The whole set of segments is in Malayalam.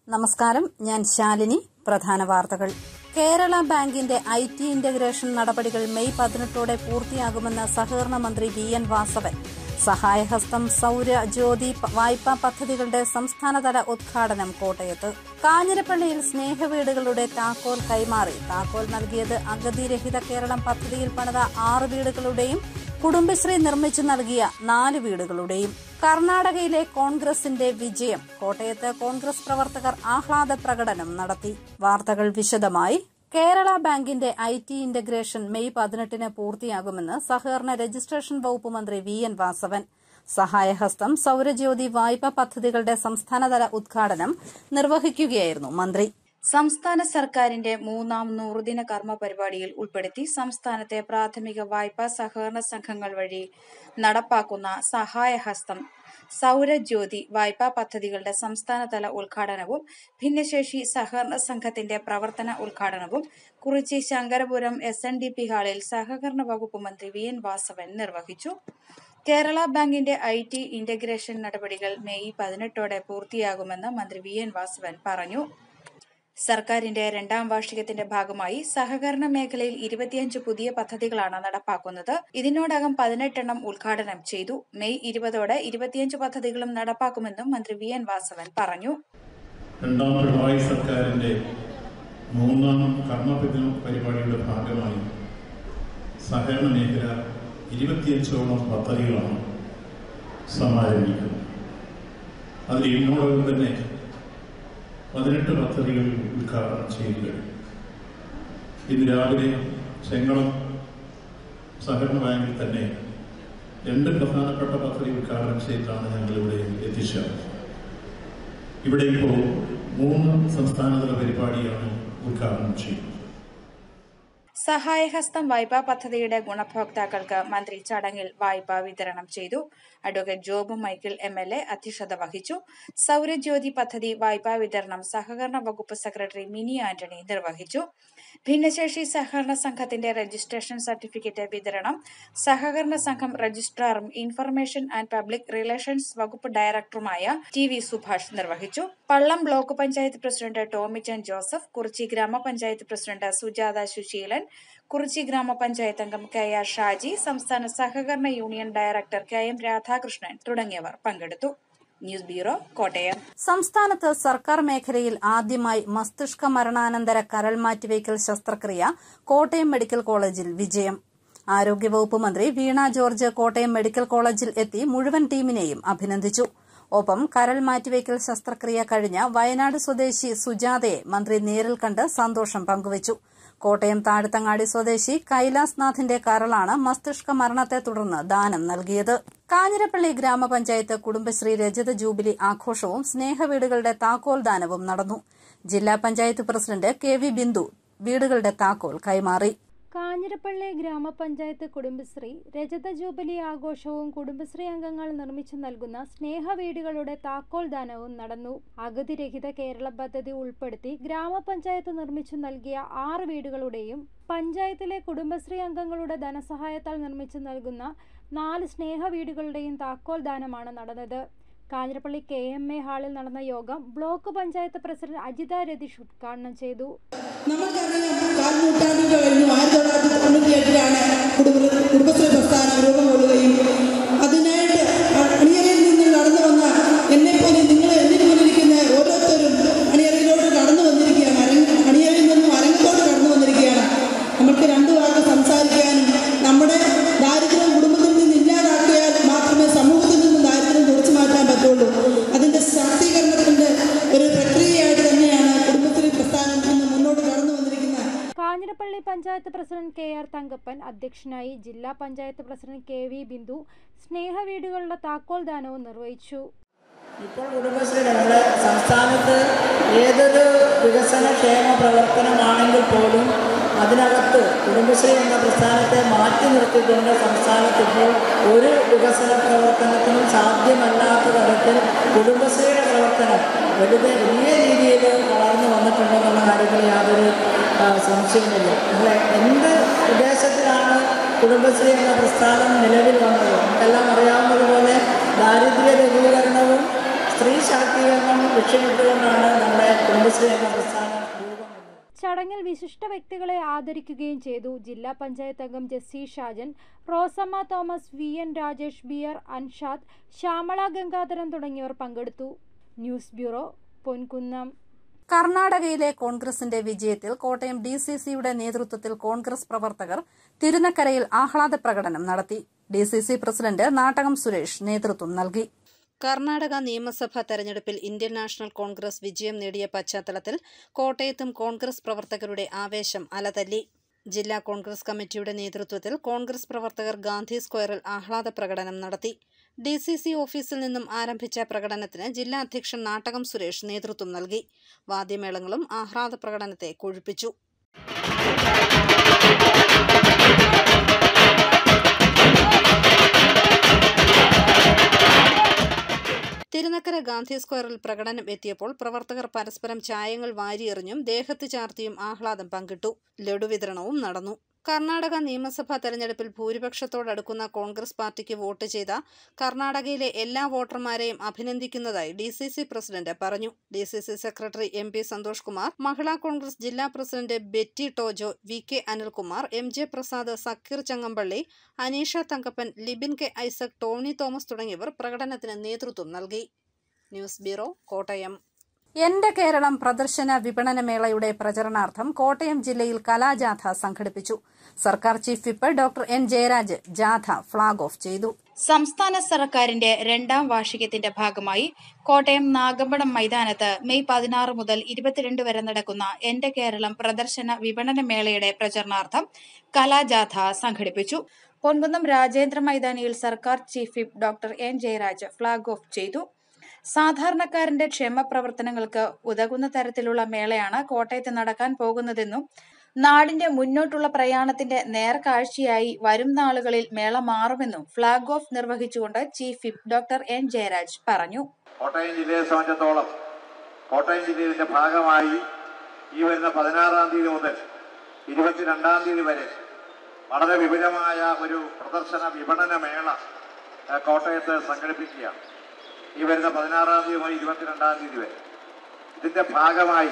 നമസ്കാരം ഞാൻ ശാലിനി പ്രധാന വാർത്തകൾ കേരള ബാങ്കിന്റെ ഐ ടി ഇന്റഗ്രേഷൻ നടപടികൾ മെയ് പതിനെട്ടോടെ പൂർത്തിയാകുമെന്ന് സഹകരണ മന്ത്രി വി എൻ വാസവൻ സഹായഹസ്തം സൌര ജ്യോതി പ- വായ്പാ പദ്ധതികളുടെ സംസ്ഥാനതല ഉദ്ഘാടനം കോട്ടയത്ത് കാഞ്ഞിരപ്പള്ളിയിൽ സ്നേഹവീടുകളുടെ താക്കോൽ കൈമാറി താക്കോൽ നൽകിയത് അഗതിരഹിത കേരളം പദ്ധതിയിൽ പണിത ആറ് വീടുകളുടെയും കുടുംബശ്രീ നിർമ്മിച്ചു നൽകിയ നാല് വീടുകളുടെയും കർണാടകയിലെ കോൺഗ്രസിന്റെ വിജയം കോട്ടയത്ത് കോൺഗ്രസ് പ്രവർത്തകർ ആഹ്ലാദ പ്രകടനം നടത്തി വാർത്തകൾ വിശദമായി കേരള ബാങ്കിന്റെ ഐ ടി ഇന്റഗ്രേഷൻ മെയ് പതിനെട്ടിന് പൂർത്തിയാകുമെന്ന് സഹകരണ രജിസ്ട്രേഷൻ വകുപ്പ് മന്ത്രി വി എൻ വാസവൻ സഹായഹസ്തം സൌരജ്യോതി വായ്പാ പദ്ധതികളുടെ സംസ്ഥാനതല ഉദ്ഘാടനം നിർവഹിക്കുകയായിരുന്നു മന്ത്രി സംസ്ഥാന സർക്കാരിന്റെ മൂന്നാം നൂറുദിന കർമ്മ പരിപാടിയിൽ ഉൾപ്പെടുത്തി സംസ്ഥാനത്തെ പ്രാഥമിക വായ്പാ സഹകരണ സംഘങ്ങൾ വഴി നടപ്പാക്കുന്ന സഹായഹസ്തം സൗരജ്യോതി വായ്പാ പദ്ധതികളുടെ സംസ്ഥാനതല ഉദ്ഘാടനവും ഭിന്നശേഷി സഹകരണ സംഘത്തിന്റെ പ്രവർത്തന ഉദ്ഘാടനവും Kurichi Sankarapuram S N D P ഹാളിൽ സഹകരണ വകുപ്പ് മന്ത്രി വി എൻ വാസവൻ നിർവഹിച്ചു കേരള ബാങ്കിന്റെ ഐ ടി ഇന്റഗ്രേഷൻ നടപടികൾ മെയ് പതിനെട്ടോടെ പൂർത്തിയാകുമെന്ന് മന്ത്രി വി എൻ വാസവൻ പറഞ്ഞു സർക്കാരിന്റെ രണ്ടാം വാർഷികത്തിന്റെ ഭാഗമായി സഹകരണ മേഖലയിൽ ഇരുപത്തിയഞ്ച് പുതിയ പദ്ധതികളാണ് നടപ്പാക്കുന്നത് ഇതിനോടകം പതിനെട്ടെണ്ണം ഉദ്ഘാടനം ചെയ്തു മെയ് ഇരുപതോടെ ഇരുപത്തിയഞ്ച് പദ്ധതികളും നടപ്പാക്കുമെന്നും മന്ത്രി വി എൻ വാസവൻ പറഞ്ഞു രണ്ടാം പിണറായി സർക്കാരിന്റെ മൂന്നാം കർമ്മപതി പരിപാടിയുടെ ഭാഗമായി സഹകരണ മേഖല ഇരുപത്തിയഞ്ചോളം പദ്ധതികളാണ് സമാരംഭിക്കുന്നത് അതിൽ ഇന്നോടകം തന്നെ പതിനെട്ട് പദ്ധതികൾ ഉദ്ഘാടനം ചെയ്തു കഴിഞ്ഞു ഇന്ന് രാവിലെ ചെങ്ങളം സഹകരണ ബാങ്കിൽ തന്നെ രണ്ട് പ്രധാനപ്പെട്ട പദ്ധതി ഉദ്ഘാടനം ചെയ്തിട്ടാണ് ഞങ്ങളിവിടെ എത്തിച്ചത് ഇവിടെ ഇപ്പോൾ മൂന്ന് സംസ്ഥാനതല പരിപാടിയാണ് ഉദ്ഘാടനം ചെയ്യുന്നത് സഹായഹസ്തം വായ്പാ പദ്ധതിയുടെ ഗുണഭോക്താക്കൾക്ക് മന്ത്രി ചടങ്ങിൽ വായ്പ വിതരണം ചെയ്തു advocate Job Michael M L A അധ്യക്ഷത വഹിച്ചു സൗരജ്യോതി പദ്ധതി വായ്പാ വിതരണം സഹകരണ വകുപ്പ് സെക്രട്ടറി മിനി ആന്റണി നിർവഹിച്ചു ഭിന്നശേഷി സഹകരണ സംഘത്തിന്റെ രജിസ്ട്രേഷൻ സർട്ടിഫിക്കറ്റ് വിതരണം സഹകരണ സംഘം രജിസ്ട്രാറും ഇൻഫർമേഷൻ ആൻഡ് പബ്ലിക് റിലേഷൻസ് വകുപ്പ് ഡയറക്ടറുമായ ടി വി സുഭാഷ് നിർവഹിച്ചു Pallam block panchayat president Tomichan Joseph Kurichi ഗ്രാമപഞ്ചായത്ത് പ്രസിഡന്റ് സുജാത സുശീലൻ കുറിച്ചി ഗ്രാമപഞ്ചായത്ത് അംഗം കെ ആർ ഷാജി സംസ്ഥാന സഹകരണ union director K M Radhakrishnan തുടങ്ങിയവർ പങ്കെടുത്തു ന്യൂസ് ബ്യൂറോ കോട്ടയം സംസ്ഥാനത്ത് സർക്കാർ മേഖലയിൽ ആദ്യമായി മസ്തിഷ്ക മരണാനന്തര കരൾ മാറ്റിവയ്ക്കൽ ശസ്ത്രക്രിയ കോട്ടയം മെഡിക്കൽ കോളേജിൽ വിജയം ആരോഗ്യവകുപ്പ് മന്ത്രി വീണ ജോർജ് കോട്ടയം മെഡിക്കൽ കോളേജിൽ എത്തി മുഴുവൻ ടീമിനെയും അഭിനന്ദിച്ചു ഒപ്പം കരൾ മാറ്റിവയ്ക്കൽ ശസ്ത്രക്രിയ കഴിഞ്ഞ വയനാട് സ്വദേശി സുജാതയെ മന്ത്രി നേരിൽ കണ്ട് സന്തോഷം പങ്കുവച്ചു കോട്ടയം താഴത്തങ്ങാടി സ്വദേശി കൈലാസ് നാഥിന്റെ കരളാണ് മസ്തിഷ്ക മരണത്തെ തുടർന്ന് ദാനം നൽകിയത് കാഞ്ഞിരപ്പള്ളി ഗ്രാമപഞ്ചായത്ത് കുടുംബശ്രീ രജത ജൂബിലി ആഘോഷവും സ്നേഹവീടുകളുടെ താക്കോൽ ദാനവും നടന്നു ജില്ലാ panchayat president K V Bindu വീടുകളുടെ താക്കോൽ കൈമാറി കാഞ്ഞിരപ്പള്ളി ഗ്രാമപഞ്ചായത്ത് കുടുംബശ്രീ രജത ജൂബിലി ആഘോഷവും കുടുംബശ്രീ അംഗങ്ങൾ നിർമ്മിച്ചു നൽകുന്ന സ്നേഹ വീടുകളുടെ താക്കോൽ ദാനവും നടന്നു അഗതിരഹിത കേരള പദ്ധതി ഉൾപ്പെടുത്തി ഗ്രാമപഞ്ചായത്ത് നിർമ്മിച്ചു നൽകിയ ആറ് വീടുകളുടെയും പഞ്ചായത്തിലെ കുടുംബശ്രീ അംഗങ്ങളുടെ ധനസഹായത്താൽ നിർമ്മിച്ചു നൽകുന്ന നാല് സ്നേഹ വീടുകളുടെയും താക്കോൽ ദാനമാണ് നടന്നത് കാഞ്ഞിരപ്പള്ളി കെ എം എ ഹാളിൽ നടന്ന യോഗം ബ്ലോക്ക് പഞ്ചായത്ത് പ്രസിഡന്റ് അജിത രതീഷ് ഉദ്ഘാടനം ചെയ്തു നമുക്കറിയാം കാൽ നൂറ്റാണ്ടുകൾ കഴിഞ്ഞു ആയിരത്തി തൊള്ളായിരത്തി തൊണ്ണൂറ്റി എട്ടിലാണ് കുടുംബ കുടുംബശ്രീ പ്രസ്ഥാനം രൂപം കൊള്ളുകയും അതിനായിട്ട് അണിയറയിൽ നിന്ന് കടന്നു വന്ന എന്നെപ്പോലെ നിങ്ങൾ എന്നിന് മുന്നിലിരിക്കുന്ന ഓരോരുത്തരും അണിയറയിലോട്ട് കടന്നു വന്നിരിക്കുകയാണ് അരങ്ങ് അണിയറയിൽ നിന്നും അരങ്ങത്തോട്ട് കടന്നു വന്നിരിക്കുകയാണ് നമുക്ക് രണ്ടു വാക്ക് സംസാരിക്കാനും നമ്മുടെ ദാരിദ്ര്യം കുടുംബത്തിൽ നിന്ന് ഇല്ലാതാക്കിയാൽ മാത്രമേ സമൂഹത്തിൽ നിന്ന് ദാരിദ്ര്യം തുടച്ചു മാറ്റാൻ പറ്റുള്ളൂ അതിൻ്റെ ശാക്തീകരണത്തിൻ്റെ ഒരു പ്രക്രിയയായിട്ട് തന്നെയാണ് കുടുംബശ്രീ പ്രസ്ഥാനം ഇന്ന് മുന്നോട്ട് കടന്നു വന്നിരിക്കുന്നത് Kanjirappally panchayat president K R Thankappan അധ്യക്ഷനായി ജില്ലാ panchayat president K V Bindu സ്നേഹ വീടുകളുടെ താക്കോൽ ദാനവും നിർവഹിച്ചു ഇപ്പോൾ കുടുംബശ്രീ നമ്മുടെ സംസ്ഥാനത്ത് ഏതൊരു വികസന ക്ഷേമ പ്രവർത്തനമാണെങ്കിൽ പോലും അതിനകത്ത് കുടുംബശ്രീ എന്ന പ്രസ്ഥാനത്തെ മാറ്റി നിർത്തിക്കൊണ്ട് സംസ്ഥാനത്ത് ഇപ്പോൾ ഒരു വികസന പ്രവർത്തനത്തിനും സാധ്യമല്ലാത്ത തരത്തിൽ കുടുംബശ്രീയുടെ പ്രവർത്തനം വലുത് വലിയ രീതിയിൽ വളർന്നു വന്നിട്ടുണ്ടെന്നുള്ള കാര്യത്തിൽ യാതൊരു ആ, സംശയമില്ല നമ്മൾ എന്ത് ഉദ്ദേശത്തിലാണ് കുടുംബശ്രീ എന്ന പ്രസ്ഥാനം നിലവിൽ വന്നത് നമുക്കെല്ലാം അറിയാവുന്നതുപോലെ ദാരിദ്ര്യ ലഘൂകരണവും സ്ത്രീ ശാക്തീകരണം ലക്ഷ്യമിട്ടുകൊണ്ടാണ് നമ്മുടെ കുടുംബശ്രീ എന്ന പ്രസ്ഥാനം രൂപം കൊണ്ടത് ചടങ്ങിൽ വിശിഷ്ട വ്യക്തികളെ ആദരിക്കുകയും ചെയ്തു ജില്ലാ പഞ്ചായത്ത് അംഗം Jessy Shajan Rosamma Thomas V N Rajesh B R Anshad Shyamala Gangadharan തുടങ്ങിയവർ പങ്കെടുത്തു ന്യൂസ് ബ്യൂറോ പൊൻകുന്നം കർണാടകയിലെ കോൺഗ്രസിന്റെ വിജയത്തിൽ കോട്ടയം ഡി സി സിയുടെ നേതൃത്വത്തിൽ കോൺഗ്രസ് പ്രവർത്തകർ തിരുനക്കരയിൽ ആഹ്ലാദ പ്രകടനം നടത്തി D C C president Nattakom Suresh നേതൃത്വം നൽകി കർണാടക നിയമസഭാ തെരഞ്ഞെടുപ്പിൽ ഇന്ത്യൻ നാഷണൽ കോൺഗ്രസ് വിജയം നേടിയ പശ്ചാത്തലത്തിൽ കോട്ടയത്തും കോൺഗ്രസ് പ്രവർത്തകരുടെ ആവേശം അലതല്ലി ജില്ലാ കോൺഗ്രസ് കമ്മിറ്റിയുടെ നേതൃത്വത്തിൽ കോൺഗ്രസ് പ്രവർത്തകർ ഗാന്ധി സ്ക്വയറിൽ ആഹ്ലാദ പ്രകടനം നടത്തി ഡി സി സി ഓഫീസിൽ നിന്നും ആരംഭിച്ച പ്രകടനത്തിന് ജില്ലാ അധ്യക്ഷൻ നാട്ടകം സുരേഷ് നേതൃത്വം നൽകി വാദ്യമേളങ്ങളും ആഹ്ലാദ പ്രകടനത്തെ കൊഴുപ്പിച്ചു തിരുനക്കര ഗാന്ധി സ്ക്വയറിൽ പ്രകടനം എത്തിയപ്പോൾ പ്രവർത്തകർ പരസ്പരം ചായങ്ങൾ വാരിയെറിഞ്ഞും ദേഹത്ത് ചാർത്തിയും ആഹ്ലാദം പങ്കിട്ടു ലഡു വിതരണവും നടന്നു കർണാടക നിയമസഭാ തെരഞ്ഞെടുപ്പിൽ ഭൂരിപക്ഷത്തോടടുക്കുന്ന കോൺഗ്രസ് പാർട്ടിക്ക് വോട്ട് ചെയ്ത കർണാടകയിലെ എല്ലാ വോട്ടർമാരെയും അഭിനന്ദിക്കുന്നതായി ഡി സി സി പ്രസിഡന്റ് പറഞ്ഞു D C C secretary M P Santhosh Kumar Mahila Congress ജില്ലാ president Betty Tojo V K Anilkumar M J Prasad Sakkeer Changampally Aneesha Thankappan Libin K Isaac Tony Thomas തുടങ്ങിയവർ പ്രകടനത്തിന് നേതൃത്വം നൽകി ന്യൂസ് ബ്യൂറോ കോട്ടയം എന്റെ കേരളം പ്രദർശന വിപണന മേളയുടെ പ്രചരണാർത്ഥം കോട്ടയം ജില്ലയിൽ കലാജാഥ സംഘടിപ്പിച്ചു സർക്കാർ chief whip doctor N Jayaraj ജാഥ ഫ്ളാഗ് ഓഫ് ചെയ്തു സംസ്ഥാന സർക്കാരിന്റെ രണ്ടാം വാർഷികത്തിന്റെ ഭാഗമായി കോട്ടയം നാഗമ്പടം മൈതാനത്ത് മെയ് പതിനാറ് മുതൽ ഇരുപത്തിരണ്ട് വരെ നടക്കുന്ന എന്റെ കേരളം പ്രദർശന വിപണന മേളയുടെ പ്രചരണാർത്ഥം കലാജാഥ സംഘടിപ്പിച്ചു പൊൻകുന്നം രാജേന്ദ്ര മൈതാനിയിൽ സർക്കാർ chief whip doctor N Jayaraj flag off ചെയ്തു സാധാരണക്കാരന്റെ ക്ഷേമ പ്രവർത്തനങ്ങൾക്ക് ഉതകുന്ന തരത്തിലുള്ള മേളയാണ് കോട്ടയത്ത് നടക്കാൻ പോകുന്നതെന്നും നാടിന്റെ മുന്നോട്ടുള്ള പ്രയാണത്തിന്റെ നേർക്കാഴ്ചയായി വരും നാളുകളിൽ മേള മാറുമെന്നും ഫ്ളാഗ് ഓഫ് നിർവഹിച്ചുകൊണ്ട് chief whip doctor N Jayaraj പറഞ്ഞു കോട്ടയം ജില്ലയെ സംബന്ധിച്ചിടത്തോളം കോട്ടയം ജില്ലയുടെ ഭാഗമായി ഈ വരുന്ന പതിനാറാം തീയതി മുതൽ ഇരുപത്തിരണ്ടാം തീയതി വരെ വളരെ വിപുലമായ ഒരു പ്രദർശന വിപണന മേള ഏഹ്, കോട്ടയത്ത് സംഘടിപ്പിക്കുകയാണ് ഈ വരുന്ന പതിനാറാം തീയതി മുതൽ ഇരുപത്തിരണ്ടാം തീയതി വരെ ഇതിന്റെ ഭാഗമായി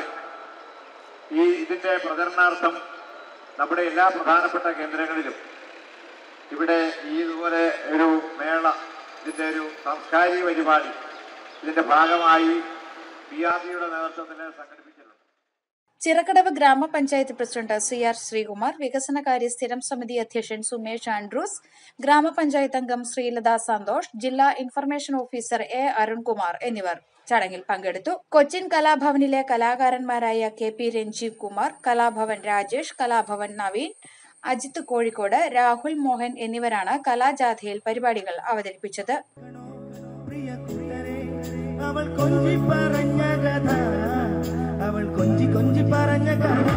ഈ ഇതിന്റെ പ്രചരണാർത്ഥം നമ്മുടെ എല്ലാ പ്രധാനപ്പെട്ട കേന്ദ്രങ്ങളിലും ഇവിടെ ഈ ഇതുപോലെ ഒരു മേള ഇതിന്റെ ഒരു സാംസ്കാരിക പരിപാടി ഇതിന്റെ ഭാഗമായി പി ആർ ഡിയുടെ നേതൃത്വത്തിൽ സംഘടിപ്പിച്ചിട്ടുണ്ട് ചിറക്കടവ് ഗ്രാമപഞ്ചായത്ത് പ്രസിഡന്റ് സി ആർ ശ്രീകുമാർ വികസനകാര്യ സ്ഥിരം സമിതി അധ്യക്ഷൻ സുമേഷ് ആൻഡ്രൂസ് ഗ്രാമപഞ്ചായത്ത് അംഗം ശ്രീലത സന്തോഷ് ജില്ലാ ഇൻഫർമേഷൻ ഓഫീസർ എ അരുൺകുമാർ എന്നിവർ ചടങ്ങിൽ പങ്കെടുത്തു കൊച്ചിൻ കലാഭവനിലെ കലാകാരന്മാരായ കെ പി രഞ്ജീവ് കുമാർ കലാഭവൻ രാജേഷ് കലാഭവൻ നവീൻ അജിത്ത് കോഴിക്കോട് രാഹുൽ മോഹൻ എന്നിവരാണ് കലാജാഥയിൽ പരിപാടികൾ അവതരിപ്പിച്ചത് പ്രിയ കൂട്ടരെ അവൾ കൊഞ്ചി പറഞ്ഞ കഥ അവൾ കൊഞ്ചി കൊഞ്ചി പറഞ്ഞ കഥ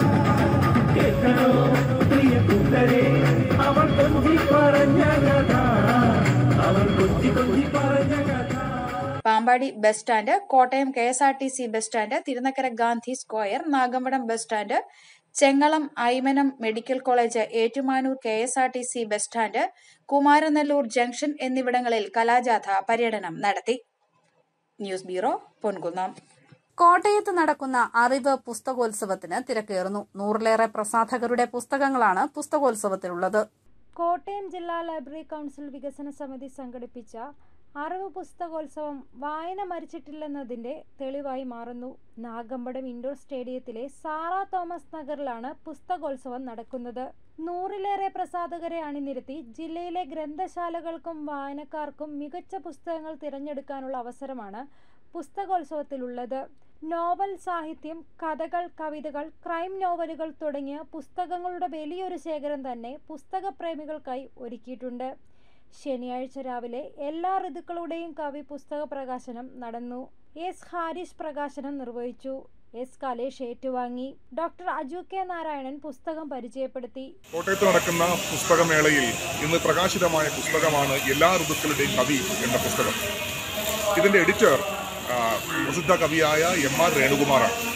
കേൾക്കണോ പ്രിയ കൂട്ടരെ അവൾ കൊഞ്ചി പറഞ്ഞ കഥ അവൾ കൊഞ്ചി കൊഞ്ചി പറഞ്ഞ കഥ Pampady bus stand Kottayam K S R T C bus stand Thirunakkara Gandhi square Nagampadam bus stand Chengalam Aymanam medical college Ettumanoor K S R T C bus stand Kumaranalloor junction എന്നിവിടങ്ങളിൽ കലാജാഥ പര്യടനം നടത്തി ന്യൂസ് ബ്യൂറോ പൊൻകുന്നം കോട്ടയത്ത് നടക്കുന്ന അറിവ് പുസ്തകോത്സവത്തിന് തിരക്കേറുന്നു നൂറിലേറെ പ്രസാധകരുടെ പുസ്തകങ്ങളാണ് പുസ്തകോത്സവത്തിലുള്ളത് കോട്ടയം ജില്ലാ ലൈബ്രറി കൗൺസിൽ വികസന സമിതി സംഘടിപ്പിച്ച അറിവ് പുസ്തകോത്സവം വായന മരിച്ചിട്ടില്ലെന്നതിന്റെ തെളിവായി മാറുന്നു നാഗമ്പടം ഇൻഡോർ സ്റ്റേഡിയത്തിലെ സാറ തോമസ് നഗറിലാണ് പുസ്തകോത്സവം നടക്കുന്നത് നൂറിലേറെ പ്രസാധകരെ അണിനിരത്തി ജില്ലയിലെ ഗ്രന്ഥശാലകൾക്കും വായനക്കാർക്കും മികച്ച പുസ്തകങ്ങൾ തിരഞ്ഞെടുക്കാനുള്ള അവസരമാണ് പുസ്തകോത്സവത്തിലുള്ളത് നോവൽ സാഹിത്യം കഥകൾ കവിതകൾ ക്രൈം നോവലുകൾ തുടങ്ങിയ പുസ്തകങ്ങളുടെ വലിയൊരു ശേഖരം തന്നെ പുസ്തകപ്രേമികൾക്കായി ഒരുക്കിയിട്ടുണ്ട് ശനിയാഴ്ച രാവിലെ എല്ലാ ഋതുക്കളുടെയും കവി പുസ്തക പ്രകാശനം നടന്നു എസ് ഹാരിഷ് പ്രകാശനം നിർവഹിച്ചു എസ് കലേഷ് ഏറ്റുവാങ്ങി ഡോക്ടർ അജു കെ നാരായണൻ പുസ്തകം പരിചയപ്പെടുത്തി കോട്ടയത്ത് നടക്കുന്ന പുസ്തകമേളയിൽ ഇന്ന് പ്രകാശിതമായ പുസ്തകമാണ് എല്ലാ ഋതുക്കളുടെയും കവി എന്ന പുസ്തകം ഇതിൻ്റെ എഡിറ്റർ ആ, പ്രസിദ്ധ കവിയായ എം ആർ രേണുകുമാറാണ്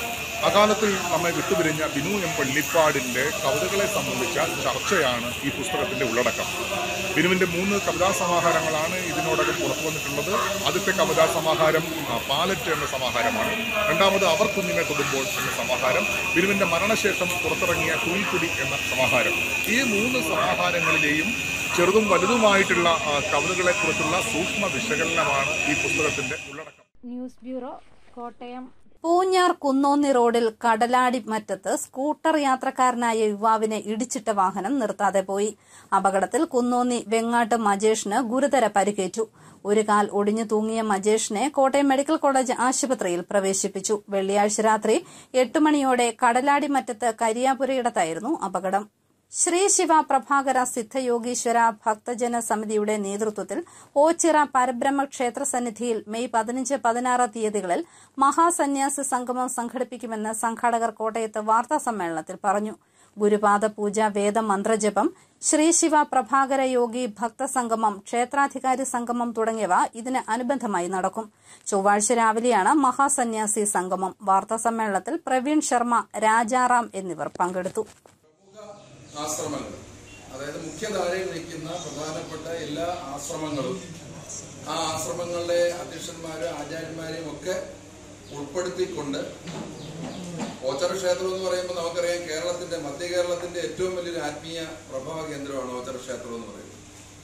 അകാലത്തിൽ നമ്മെ വിട്ടുപിരിഞ്ഞ ബിനു എം പള്ളിപ്പാടിന്റെ കവിതകളെ സംബന്ധിച്ച ചർച്ചയാണ് ഈ പുസ്തകത്തിന്റെ ഉള്ളടക്കം ബിനുവിന്റെ മൂന്ന് കവിതാ സമാഹാരങ്ങളാണ് ഇതിനോടകം പുറത്തു വന്നിട്ടുള്ളത് ആദ്യത്തെ കവിതാ സമാഹാരം ആ, പാലറ്റ് എന്ന സമാഹാരമാണ് രണ്ടാമത് അവർ കുഞ്ഞിനെ തൊടുമ്പോൾ എന്ന സമാഹാരം ബിനുവിന്റെ മരണശേഷം പുറത്തിറങ്ങിയ കുയിൽക്കുടി എന്ന സമാഹാരം ഈ മൂന്ന് സമാഹാരങ്ങളിലെയും ചെറുതും വലുതുമായിട്ടുള്ള ആ, കവിതകളെക്കുറിച്ചുള്ള സൂക്ഷ്മ വിശകലനമാണ് ഈ പുസ്തകത്തിന്റെ ഉള്ളടക്കം ന്യൂസ് ബ്യൂറോ കോട്ടയം പൂഞ്ഞാർ കുന്നോന്നി റോഡിൽ കടലാടി മറ്റത്ത് സ്കൂട്ടർ യാത്രക്കാരനായ യുവാവിനെ ഇടിച്ചിട്ട വാഹനം നിർത്താതെ പോയി അപകടത്തിൽ കുന്നോന്നി വെങ്ങാട്ട് മജേഷിന് ഗുരുതര പരിക്കേറ്റു ഒരു കാൽ ഒടിഞ്ഞു തൂങ്ങിയ മജേഷിനെ കോട്ടയം മെഡിക്കൽ കോളേജ് ആശുപത്രിയിൽ പ്രവേശിപ്പിച്ചു വെള്ളിയാഴ്ച രാത്രി എട്ട് മണിയോടെ കടലാടി മറ്റത്ത് കരിയാപുരയിടത്തായിരുന്നു അപകടം ശ്രീ ശിവ പ്രഭാകര സിദ്ധയോഗീശ്വര ഭക്തജന സമിതിയുടെ നേതൃത്വത്തിൽ ഓച്ചിറ പരബ്രഹ്മ ക്ഷേത്ര സന്നിധിയിൽ മെയ് പതിനഞ്ച് പതിനാറ് തീയതികളിൽ മഹാസന്യാസ സംഗമം സംഘടിപ്പിക്കുമെന്ന് സംഘാടകർ കോട്ടയത്ത് വാർത്താ സമ്മേളനത്തിൽ പറഞ്ഞു ഗുരുപാദ പൂജ വേദമന്ത്രജപം ശ്രീ ശിവ പ്രഭാകര യോഗി ഭക്തസംഗമം ക്ഷേത്രാധികാരി സംഗമം തുടങ്ങിയവ ഇതിന് അനുബന്ധമായി നടക്കും ചൊവ്വാഴ്ച രാവിലെയാണ് മഹാസന്യാസി സംഗമം വാർത്താ സമ്മേളനത്തിൽ പ്രവീൺ ശർമ്മ രാജാറാം എന്നിവർ പങ്കെടുത്തു ആശ്രമങ്ങൾ അതായത് മുഖ്യധാരയിൽ നിൽക്കുന്ന പ്രധാനപ്പെട്ട എല്ലാ ആശ്രമങ്ങളും ആ ആശ്രമങ്ങളിലെ അധ്യക്ഷന്മാരും ആചാര്യന്മാരെയും ഒക്കെ ഉൾപ്പെടുത്തിക്കൊണ്ട് ഓച്ചറ ക്ഷേത്രം എന്ന് പറയുമ്പോൾ നമുക്കറിയാം കേരളത്തിന്റെ മധ്യ കേരളത്തിന്റെ ഏറ്റവും വലിയൊരു ആത്മീയ പ്രഭാവ കേന്ദ്രമാണ് ഓച്ചറ ക്ഷേത്രം എന്ന് പറയുന്നത്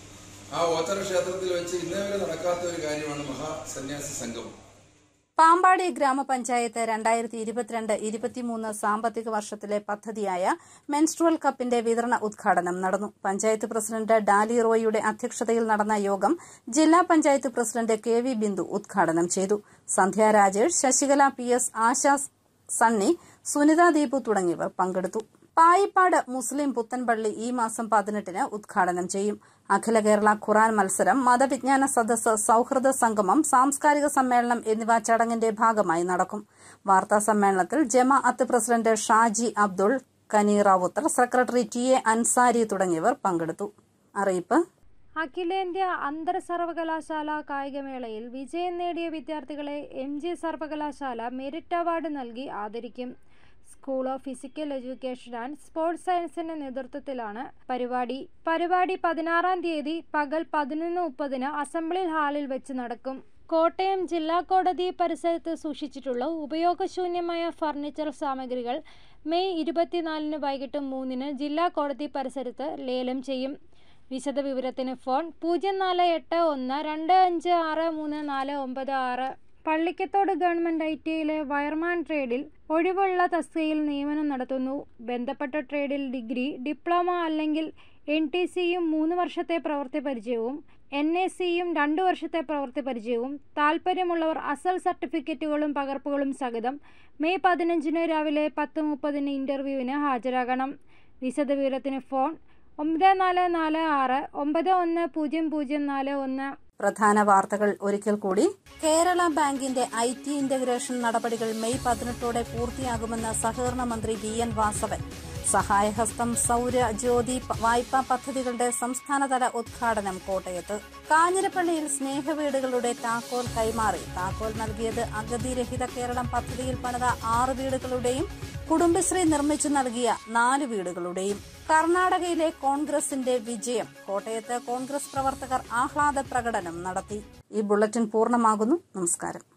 ആ ഓച്ചറ ക്ഷേത്രത്തിൽ വെച്ച് ഇന്നേ വരെ നടക്കാത്ത ഒരു കാര്യമാണ് മഹാസന്യാസി സംഗമം പാമ്പാടി ഗ്രാമപഞ്ചായത്ത് രണ്ടായിരത്തി ഇരുപത്തിരണ്ട് ഇരുപത്തിമൂന്ന് സാമ്പത്തിക വർഷത്തിലെ പദ്ധതിയായ മെൻസ്ട്രുവൽ കപ്പിന്റെ വിതരണ ഉദ്ഘാടനം നടന്നു പഞ്ചായത്ത് പ്രസിഡന്റ് ഡാലി റോയിയുടെ അധ്യക്ഷതയിൽ നടന്ന യോഗം ജില്ലാ panchayat president K V Bindu ഉദ്ഘാടനം ചെയ്തു സന്ധ്യ രാജേഷ് ശശികല പി എസ് ആശാ സണ്ണി സുനിത ദീപു തുടങ്ങിയവർ പങ്കെടുത്തു പായിപ്പാട് മുസ്ലിം പുത്തൻപള്ളി ഈ മാസം പതിനെട്ടിന് ഉദ്ഘാടനം ചെയ്യും അഖില കേരള ഖുറാൻ മത്സരം മതവിജ്ഞാന സദസ്സ് സൌഹൃദ സംഗമം സാംസ്കാരിക സമ്മേളനം എന്നിവ ചടങ്ങിന്റെ ഭാഗമായി നടക്കും വാർത്താ സമ്മേളനത്തിൽ ജമാഅത്ത് president Shaji Abdul Gani Rawther secretary T A Ansari തുടങ്ങിയവർ പങ്കെടുത്തു അറിയിപ്പ് അഖിലേന്ത്യാ അന്തർ സർവകലാശാല കായികമേളയിൽ വിജയം നേടിയ വിദ്യാർത്ഥികളെ എം ജി സർവകലാശാല മെറിറ്റ് അവാർഡ് നൽകി ആദരിക്കും school of physical education and sports സയൻസിന്റെ നേതൃത്വത്തിലാണ് പരിപാടി പരിപാടി പതിനാറാം തീയതി പകൽ പതിനൊന്ന് മുപ്പതിന് അസംബ്ലി ഹാളിൽ വെച്ച് നടക്കും കോട്ടയം ജില്ലാ കോടതി പരിസരത്ത് സൂക്ഷിച്ചിട്ടുള്ള ഉപയോഗശൂന്യമായ ഫർണിച്ചർ സാമഗ്രികൾ മെയ് ഇരുപത്തിനാലിന് വൈകിട്ട് മൂന്നിന് ജില്ലാ കോടതി പരിസരത്ത് ലേലം ചെയ്യും വിശദവിവരത്തിന് ഫോൺ പൂജ്യം നാല് എട്ട് ഒന്ന് രണ്ട് അഞ്ച് ആറ് മൂന്ന് നാല് ഒമ്പത് ആറ് പള്ളിക്കത്തോട് ഗവൺമെന്റ് ഐ ടി ഐയിലെ വയർമാൻ ട്രേഡിൽ ഒഴിവുള്ള തസ്തികയിൽ നിയമനം നടത്തുന്നു ബന്ധപ്പെട്ട ട്രേഡിൽ ഡിഗ്രി ഡിപ്ലോമ അല്ലെങ്കിൽ എൻ ടി സിയും മൂന്ന് വർഷത്തെ പ്രവൃത്തി പരിചയവും എൻ എ സിയും രണ്ട് വർഷത്തെ പ്രവൃത്തി പരിചയവും താൽപ്പര്യമുള്ളവർ അസൽ സർട്ടിഫിക്കറ്റുകളും പകർപ്പുകളും സഹിതം മെയ് പതിനഞ്ചിന് രാവിലെ പത്ത് മുപ്പതിന് ഇന്റർവ്യൂവിന് ഹാജരാകണം വിശദവിവരത്തിന് ഫോൺ ഒമ്പത് നാല് നാല് ആറ് ഒമ്പത് ഒന്ന് പൂജ്യം പൂജ്യം നാല് ഒന്ന് പ്രധാന വാർത്തകൾ ഒരിക്കൽ കൂടി കേരള ബാങ്കിന്റെ ഐ ടി ഇന്റഗ്രേഷൻ നടപടികൾ മെയ് പതിനെട്ടോടെ പൂർത്തിയാകുമെന്ന് സഹകരണ മന്ത്രി വി എൻ വാസവൻ സഹായഹസ്തം സൌര ജ്യോതി പ- വായ്പാ പദ്ധതികളുടെ സംസ്ഥാനതല ഉദ്ഘാടനം കോട്ടയത്ത് കാഞ്ഞിരപ്പള്ളിയിൽ സ്നേഹവീടുകളുടെ താക്കോൽ കൈമാറി താക്കോൽ നൽകിയത് അഗതിരഹിത കേരളം പദ്ധതിയിൽ പണിത ആറ് വീടുകളുടെയും കുടുംബശ്രീ നിർമ്മിച്ചു നൽകിയ നാല് വീടുകളുടെയും കർണാടകയിലെ കോൺഗ്രസിന്റെ വിജയം കോട്ടയത്ത് കോൺഗ്രസ് പ്രവർത്തകർ ആഹ്ലാദ പ്രകടനം നടത്തി ഈ ബുള്ളറ്റിൻ പൂർണ്ണമാകുന്നു നമസ്കാരം